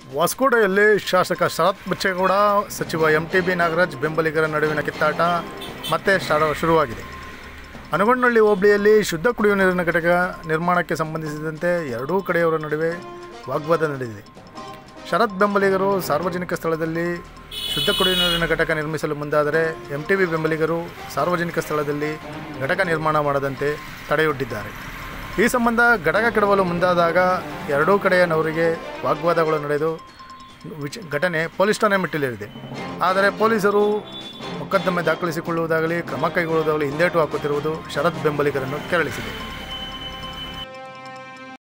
ಹೊಸಕೋಟೆಯಲ್ಲಿ ಶಾಸಕ ಶರತ್ ಬಚ್ಚೇಗೌಡ ಸಚಿವ M T B Nagaraj ಬೆಂಬಲಿಗರ ನಡುವಿನ ಕಿತ್ತಾಟ ಮತ್ತೆ ಶರ- ಶುರುವಾಗಿದೆ ಅನಗೊಂಡಳ್ಳಿ ಹೋಬಳಿಯಲ್ಲಿ ಶುದ್ಧ ಕುಡಿಯುವ ನೀರಿನ ಘಟಕ ನಿರ್ಮಾಣಕ್ಕೆ ಸಂಬಂಧಿಸಿದಂತೆ ಎರಡೂ ಕಡೆಯವರ ನಡುವೆ ವಾಗ್ವಾದ ನಡೆದಿದೆ ಶರತ್ ಬೆಂಬಲಿಗರು ಸಾರ್ವಜನಿಕ ಸ್ಥಳದಲ್ಲಿ ಶುದ್ಧ ಕುಡಿಯುವ ನೀರಿನ ಘಟಕ ನಿರ್ಮಿಸಲು ಮುಂದಾದರೆ ಎಂ ಟಿ ಬಿ ಬೆಂಬಲಿಗರು ಸಾರ್ವಜನಿಕ ಸ್ಥಳದಲ್ಲಿ ಘಟಕ ನಿರ್ಮಾಣ ಮಾಡದಂತೆ ತಡೆಯೊಡ್ಡಿದ್ದಾರೆ ಈ ಸಂಬಂಧ ಘಟಕ ಕೆಡವಲು ಮುಂದಾದಾಗ ಎರಡೂ ಕಡೆಯನವರಿಗೆ ವಾಗ್ವಾದಗಳು ನಡೆದು ವಿಚ ಘಟನೆ ಪೊಲೀಸ್ ಠಾಣೆ ಮೆಟ್ಟಿಲೇರಿದೆ ಆದರೆ ಪೊಲೀಸರು ಮೊಕದ್ದಮೆ ದಾಖಲಿಸಿಕೊಳ್ಳುವುದಾಗಲಿ ಕ್ರಮ ಕೈಗೊಳ್ಳುವುದಾಗಲಿ ಹಿಂದೇಟು ಹಾಕುತ್ತಿರುವುದು ಶರತ್ ಬೆಂಬಲಿಗರನ್ನು ಕೆರಳಿಸಿದೆ